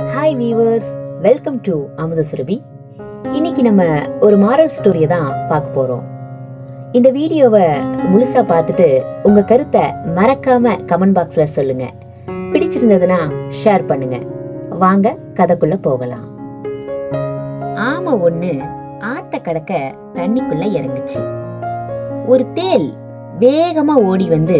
hi viewers welcome to அமுத சுரபி இன்னைக்கு நம்ம ஒரு மாரல் ஸ்டோரியை தான் பார்க்க போறோம் இந்த வீடியோவை முழுசா பார்த்துட்டு உங்க கருத்தை மறக்காம கமெண்ட் பாக்ஸ்ல சொல்லுங்க பிடிச்சிருந்ததுன்னா ஷேர் பண்ணுங்க வாங்க கதைக்குள்ள போகலாம் ஆமை ஒண்ணு ஆத்த கடக்க தண்ணிக்குள்ள இறங்குச்சு ஒரு தேல் வேகமா ஓடி வந்து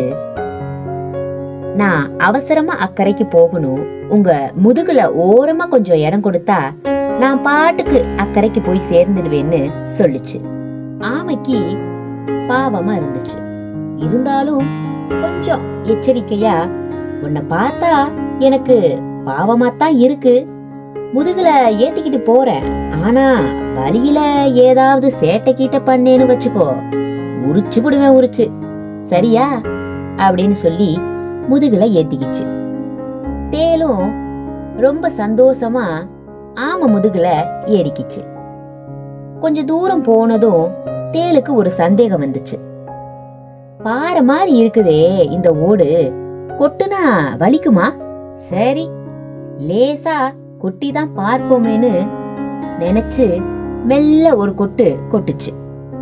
நான் அவசரமா அக்கறைக்கு போகணும் உங்க முதுகுல ஓரமா கொஞ்சம் இடம் கொடுத்தா நான் பாட்டுக்கு அக்கறைக்கு போய் சேர்ந்துடுவேன்னு சொல்லுச்சு ஆமைக்கு பாவமா இருந்துச்சு இருந்தாலும் கொஞ்சம் எச்சரிக்கையா உன்னை பார்த்தா எனக்கு பாவமா தான் இருக்கு முதுகுல ஏத்திக்கிட்டு போறேன் ஆனா வழியில ஏதாவது சேட்டை கீட்ட பண்ணேன்னு வச்சுக்கோ உரிச்சு விடுவேன் உரிச்சு சரியா அப்படின்னு சொல்லி முதுகுல ஏத்திக்கிச்சு தேலும் ரொம்ப சந்தோஷமா ஆமை முதுகுல ஏறிக்கிச்சு கொஞ்ச தூரம் போனதும் தேலுக்கு ஒரு சந்தேகம் வந்துச்சு பாறை மாதிரி இருக்குதே இந்த ஓடு கொட்டுனா வலிக்குமா சரி லேசா கொட்டி தான் பார்ப்போமேன்னு நினைச்சு மெல்ல ஒரு கொட்டு கொட்டுச்சு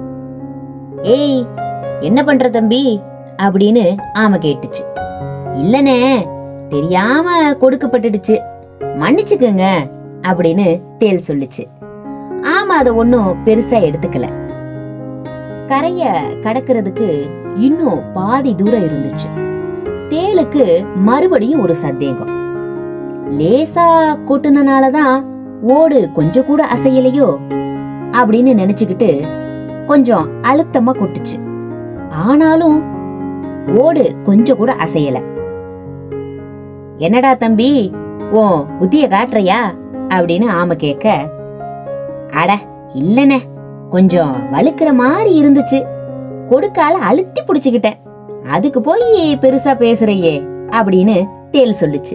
ஏய் என்ன பண்ற தம்பி அப்படின்னு ஆமை கேட்டுச்சு இல்லனே தெரியாம கொடுக்கப்பட்டுடுச்சு மன்னிச்சுக்கங்க அப்படின்னு தேல் சொல்லுச்சு ஆமா அத ஒன்னும் பெருசா எடுத்துக்கல கரைய கடக்கிறதுக்கு இன்னும் பாதி தூரம் இருந்துச்சு தேலுக்கு மறுபடியும் ஒரு சந்தேகம் லேசா கூட்டுனனாலதான் ஓடு கொஞ்சம் கூட அசையலையோ அப்படின்னு நினைச்சுக்கிட்டு கொஞ்சம் அழுத்தமா கொட்டுச்சு ஆனாலும் ஓடு கொஞ்சம் கூட அசையல என்னடா தம்பி ஓ புத்திய காட்டுறியா அப்படின்னு ஆம கேட்க அட இல்லனே கொஞ்சம் வழுக்கிற மாதிரி இருந்துச்சு கொடுக்கால அழுத்தி புடிச்சுக்கிட்டேன் அதுக்கு போய் பெருசா பேசுறையே அப்படின்னு தேல் சொல்லுச்சு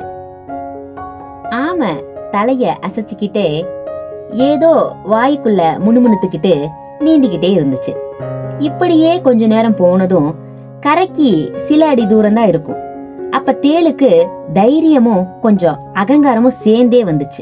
ஆம தலைய அசைச்சுக்கிட்டே ஏதோ வாய்க்குள்ள முணுமுணுத்துக்கிட்டு நீந்திக்கிட்டே இருந்துச்சு இப்படியே கொஞ்ச நேரம் போனதும் கரைக்கு சில அடி தூரம் தான் இருக்கும் அப்ப தேளுக்கு தைரியமும் கொஞ்சம் அகங்காரமும் சேர்ந்தே வந்துச்சு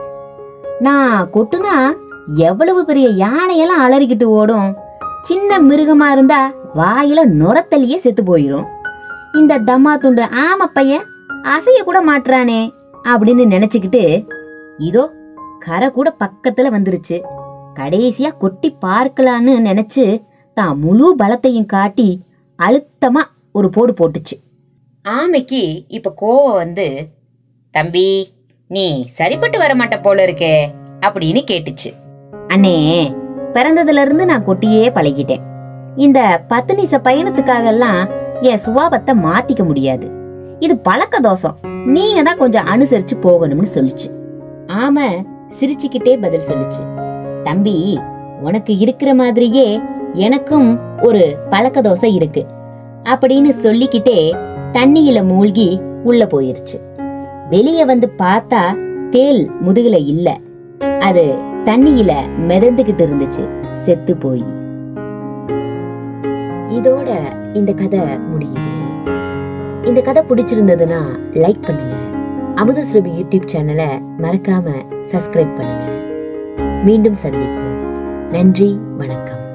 நான் கொட்டுனா எவ்வளவு பெரிய யானையெல்லாம் அலறிக்கிட்டு ஓடும் சின்ன மிருகமா இருந்தா வாயில நுரத்தலியே செத்து போயிடும் இந்த தம்மா துண்டு ஆம பையன் அசைய கூட மாட்டுறானே அப்படின்னு நினைச்சுக்கிட்டு இதோ கரை கூட பக்கத்துல வந்துருச்சு கடைசியா கொட்டி பார்க்கலான்னு நினைச்சு தான் முழு பலத்தையும் காட்டி அழுத்தமா ஒரு போடு போட்டுச்சு ஆமைக்கு இப்ப கோவம் வந்து தம்பி நீ சரிப்பட்டு வர மாட்ட போல இருக்கே அப்படின்னு கேட்டுச்சு அண்ணே பிறந்ததுல இருந்து நான் கொட்டியே பழகிட்டேன் இந்த பத்து நிச பயணத்துக்காக எல்லாம் என் சுபாவத்தை மாத்திக்க முடியாது இது பழக்க தோஷம் நீங்க தான் கொஞ்சம் அனுசரிச்சு போகணும்னு சொல்லுச்சு ஆமை சிரிச்சுக்கிட்டே பதில் சொல்லுச்சு தம்பி உனக்கு இருக்கிற மாதிரியே எனக்கும் ஒரு பழக்க தோசை இருக்கு அப்படின்னு சொல்லிக்கிட்டே தண்ணியில மூழ்கி உள்ள போயிருச்சு வெளிய வந்து பார்த்தா தேல் முதுகுல இல்ல அது தண்ணியில மிதந்துகிட்டு இருந்துச்சு செத்து போய் இதோட இந்த கதை முடியுது இந்த கதை பிடிச்சிருந்ததுன்னா லைக் பண்ணுங்க அமுதஸ்ரபி யூடியூப் சேனலை மறக்காம சப்ஸ்கிரைப் பண்ணுங்க மீண்டும் சந்திப்போம் நன்றி வணக்கம்